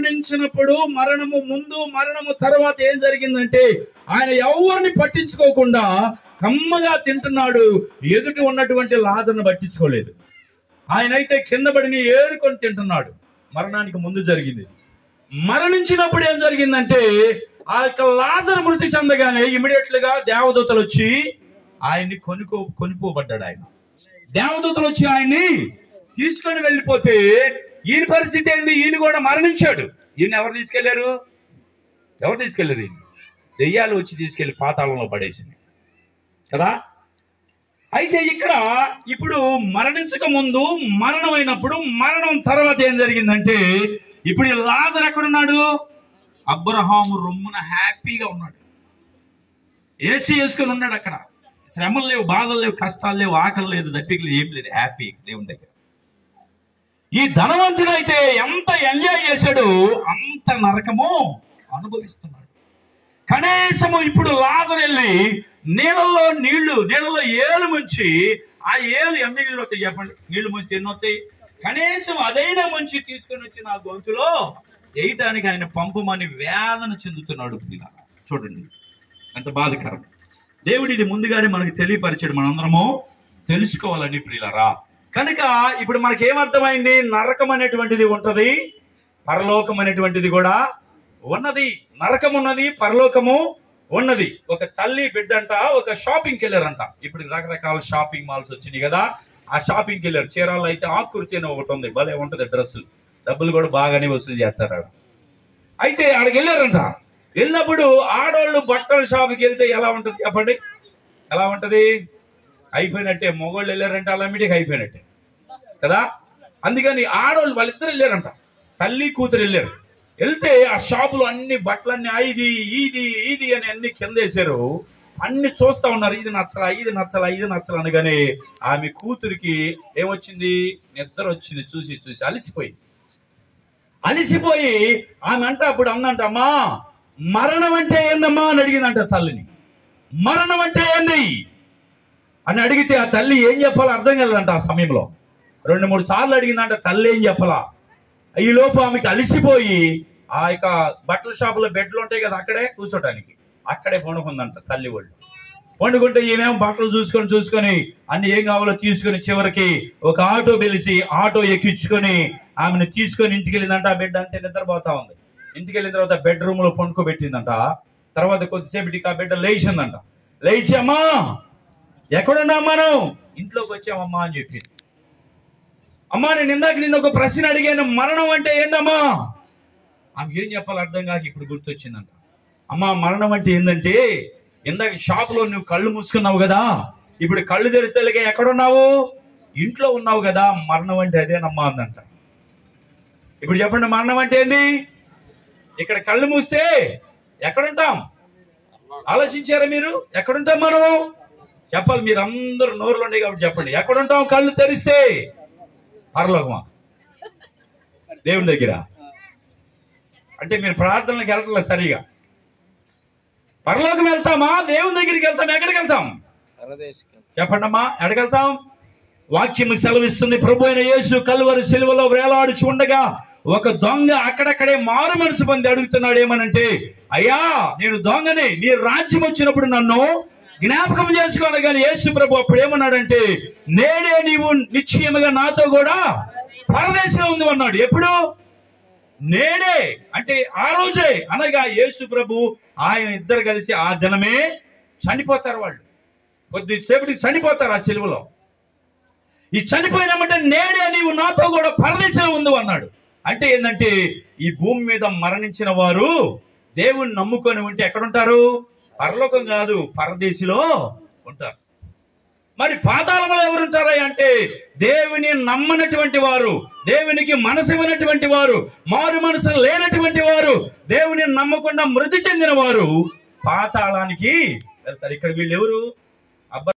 మరణించినప్పుడు మరణము ముందు మరణము తర్వాత ఏం జరిగిందంటే ఆయన ఎవరిని పట్టించుకోకుండా కమ్మగా తింటున్నాడు ఎదుటి ఉన్నటువంటి లాజర్ను పట్టించుకోలేదు ఆయన అయితే కింద పడిని ఏరుకొని తింటున్నాడు మరణానికి ముందు జరిగింది మరణించినప్పుడు ఏం జరిగిందంటే ఆ యొక్క లాజర్ మృతి చెందగానే ఇమీడియట్ గా దేవదూతలు వచ్చి ఆయన్ని కొనుక్కో కొనుక్కోబడ్డాడు ఆయన దేవదూతలు వచ్చి ఆయన్ని తీసుకొని వెళ్ళిపోతే ఈయన పరిస్థితి ఏంది ఈయన కూడా మరణించాడు ఈయన ఎవరు తీసుకెళ్లారు ఎవరు తీసుకెళ్లారు ఈయన దెయ్యాలు వచ్చి తీసుకెళ్లి పాతాళంలో పడేసింది కదా అయితే ఇక్కడ ఇప్పుడు మరణించక ముందు మరణమైనప్పుడు మరణం తర్వాత ఏం జరిగిందంటే ఇప్పుడు ఈ లాజర్ ఎక్కడున్నాడు అబ్రహాము రొమ్మున హ్యాపీగా ఉన్నాడు ఏసీ వేసుకొని ఉన్నాడు అక్కడ శ్రమలు లేవు బాధలు లేవు కష్టాలు లేవు ఆకలి లేదు దప్పిక లేదు ఏం లేదు హ్యాపీ దేవుని దగ్గర ఈ ధనవంతుడు అయితే ఎంత ఎంజాయ్ చేశాడు అంత నరకము అనుభవిస్తున్నాడు కనీసము ఇప్పుడు లాజర్ వెళ్ళి నీళ్ళల్లో నీళ్లు నీళ్ళలో ఏలు ముంచి ఆ ఏలు ఎన్ని నీళ్ళు వస్తాయి చెప్పండి నీళ్లు ముంచి ఎన్ని వస్తాయి కనీసం అదైనా ముంచి తీసుకొని వచ్చి నా గొంతులో వేయటానికి ఆయన పంపమని వేదన చెందుతున్నాడు ప్రియులారా. చూడండి ఎంత బాధకరం దేవుడు ఇది ముందుగానే మనకు తెలియపరిచాడు మనందరము తెలుసుకోవాలని ప్రియులరా కనుక ఇప్పుడు మనకి ఏమర్థమైంది నరకం అనేటువంటిది ఉంటది పరలోకం అనేటువంటిది కూడా ఉన్నది నరకం ఉన్నది పరలోకము ఉన్నది ఒక తల్లి బిడ్డంట ఒక షాపింగ్కి వెళ్ళారంట ఇప్పుడు రకరకాల షాపింగ్ మాల్స్ వచ్చినాయి కదా ఆ షాపింగ్కి వెళ్ళారు చీరాల్లో అయితే ఆకృతి అని ఒకటి ఉంది భలే ఉంటది డ్రెస్ డబ్బులు కూడా బాగానే వసూలు చేస్తారు ఆడ. అయితే ఆడికి వెళ్ళారంట వెళ్ళినప్పుడు ఆడవాళ్ళు బట్టల షాప్కి వెళ్తే ఎలా ఉంటది చెప్పండి ఎలా ఉంటది అయిపోయినట్టే మొగోళ్ళు వెళ్ళారంటే అలామిటికి అయిపోయినట్టే కదా అందుకని ఆడవాళ్ళు వాళ్ళిద్దరు వెళ్ళారంట తల్లి కూతురు వెళ్ళారు వెళ్తే ఆ షాపులో అన్ని బట్టలన్నీ ఆ ఇది ఇది ఇది అని అన్ని కింద వేశారు అన్ని చూస్తా ఉన్నారు ఇది నచ్చలా ఇది నచ్చలా ఇది నచ్చలా అనగానే ఆమె కూతురికి ఏమొచ్చింది నిద్ర వచ్చింది చూసి చూసి అలసిపోయింది అలిసిపోయి ఆమె అంట అప్పుడు అందంట అమ్మా మరణం అంటే ఏందమ్మా అని అడిగిందంట తల్లిని మరణం అంటే ఏంది అని అడిగితే ఆ తల్లి ఏం చెప్పాలో అర్థం కలదంట ఆ సమయంలో రెండు మూడు సార్లు అడిగిందంట తల్లి ఏం చెప్పలా ఈ లోపు ఆమెకి అలిసిపోయి ఆ యొక్క బట్టల షాపులో బెడ్లు ఉంటాయి కదా అక్కడే కూర్చోటానికి అక్కడే పండుకుందంట తల్లి వాళ్ళు పండుకుంటే ఈమెం బట్టలు చూసుకొని చూసుకొని అన్ని ఏం కావాలో తీసుకొని చివరికి ఒక ఆటో పిలిచి ఆటో ఎక్కించుకొని ఆమెను తీసుకొని ఇంటికి వెళ్ళిందంట ఆ బిడ్డ అంతే నిద్రపోతా ఉంది ఇంటికి వెళ్ళిన తర్వాత బెడ్రూమ్ లో పండుకోబెట్టిందంట తర్వాత కొద్దిసేపటికి ఆ బిడ్డ లేచిందంట లేచి అమ్మా ఎక్కడున్నా మనం ఇంట్లోకి వచ్చామమ్మా అని చెప్పింది అమ్మా నేను ఇందాక నిన్ను ఒక ప్రశ్న అడిగాను మరణం అంటే ఏందమ్మా ఆమె ఏం చెప్పాలో అర్థం కాక ఇప్పుడు గుర్తొచ్చిందంట అమ్మా మరణం అంటే ఏంటంటే ఇందాక షాపులో నువ్వు కళ్ళు మూసుకున్నావు కదా ఇప్పుడు కళ్ళు తెరిస్తే ఎక్కడున్నావు ఇంట్లో ఉన్నావు కదా మరణం అంటే అదేనమ్మా అందంట ఇప్పుడు చెప్పండి మరణం అంటే ఏంది ఇక్కడ కళ్ళు మూస్తే ఎక్కడుంటాం ఆలోచించారా మీరు ఎక్కడుంటాం మనం చెప్పాలి మీరు అందరూ నోరులో ఉన్నాయి కాబట్టి చెప్పండి ఎక్కడుంటాం కళ్ళు తెరిస్తే పరలోకమా దేవుని దగ్గర అంటే మీరు ప్రార్థనలకు వెళ్ళట్లేదు సరిగా పరలోకం వెళ్తామా దేవుని దగ్గరికి వెళ్తాం ఎక్కడికి వెళ్తాం పరదేశికి చెప్పండి అమ్మా ఎక్కడికి వెళ్తాం వాక్యం సెలవిస్తుంది ప్రభు అయిన యేసు కలువరి సిలువలో వేలాడుచు ఉండగా ఒక దొంగ అక్కడక్కడే మారు మనసు పొంది అడుగుతున్నాడు ఏమనంటే అయ్యా నేను దొంగని నీ రాజ్యం వచ్చినప్పుడు నన్ను జ్ఞాపకం చేసుకోవాలి కానీ యేసు ప్రభు అప్పుడు ఏమన్నాడంటే నేడే నీవు నిశ్చయముగా నాతో కూడా పరదేశంలో ఉంది అన్నాడు ఎప్పుడు నేడే అంటే ఆ రోజే అనగా యేసు ప్రభు ఆయన ఇద్దరు కలిసి ఆ దినమే చనిపోతారు వాళ్ళు కొద్దిసేపటికి చనిపోతారు ఆ సెలవులో ఈ చనిపోయినామంటే నేడే నీవు నాతో కూడా పరదేశంలో ఉంది అన్నాడు అంటే ఏంటంటే ఈ భూమి మీద మరణించిన వారు దేవుణ్ణి నమ్ముకొని ఉంటే ఎక్కడుంటారు పరలోకం కాదు పరదేశిలో ఉంటారు మరి పాతాళంలో ఎవరుంటారా అంటే దేవుని నమ్మనటువంటి వారు దేవునికి మనసు ఇవ్వనటువంటి వారు మారు మనసు లేనటువంటి వారు దేవుని నమ్మకుండా మృతి చెందిన వారు పాతాళానికి వెళ్తారు ఇక్కడ వీళ్ళు ఎవరు